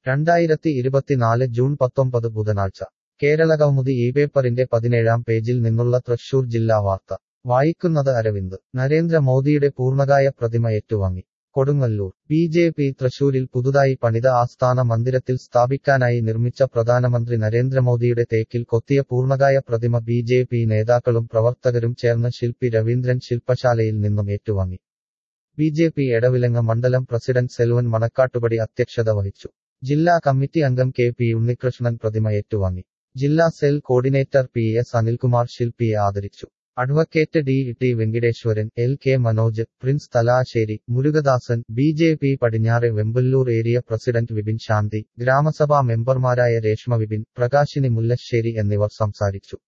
രണ്ടായിരത്തി ഇരുപത്തിനാല് ജൂൺ പത്തൊമ്പത് ബുധനാഴ്ച കേരളകൗമുദി ഈ പേപ്പറിന്റെ പതിനേഴാം പേജിൽ നിന്നുള്ള തൃശൂർ ജില്ലാ വാർത്ത വായിക്കുന്നത് അരവിന്ദ് നരേന്ദ്രമോദിയുടെ പൂർണ്ണകായ പ്രതിമ ഏറ്റുവാങ്ങി കൊടുങ്ങല്ലൂർ ബി ജെ പി തൃശൂരിൽ പുതുതായി പണിത ആസ്ഥാന മന്ദിരത്തിൽ സ്ഥാപിക്കാനായി നിർമ്മിച്ച പ്രധാനമന്ത്രി നരേന്ദ്രമോദിയുടെ തേക്കിൽ കൊത്തിയ പൂർണ്ണകായ പ്രതിമ ബി ജെ പി നേതാക്കളും പ്രവർത്തകരും ചേർന്ന് ശില്പി രവീന്ദ്രൻ ശില്പശാലയിൽ നിന്നും ഏറ്റുവാങ്ങി ബി ജെ പി എടവിലങ്ങ മണ്ഡലം പ്രസിഡന്റ് സെൽവൻ മണക്കാട്ടുപടി അധ്യക്ഷത വഹിച്ചു ജില്ലാ കമ്മിറ്റി അംഗം കെ പി ഉണ്ണികൃഷ്ണൻ പ്രതിമ ഏറ്റുവാങ്ങി ജില്ലാ cell coordinator P S Anilkumar ശില്പിയെ ആദരിച്ചു advocate D T Venkiteswaran L K Manoj Prince Thalassery Murukadasan B J P Padinjare Vemballur area president Vipin Shanthi ഗ്രാമസഭാ മെമ്പർമാരായ രേഷ്മ വിപിൻ പ്രകാശിനി മുല്ലശ്ശേരി എന്നിവർ സംസാരിച്ചു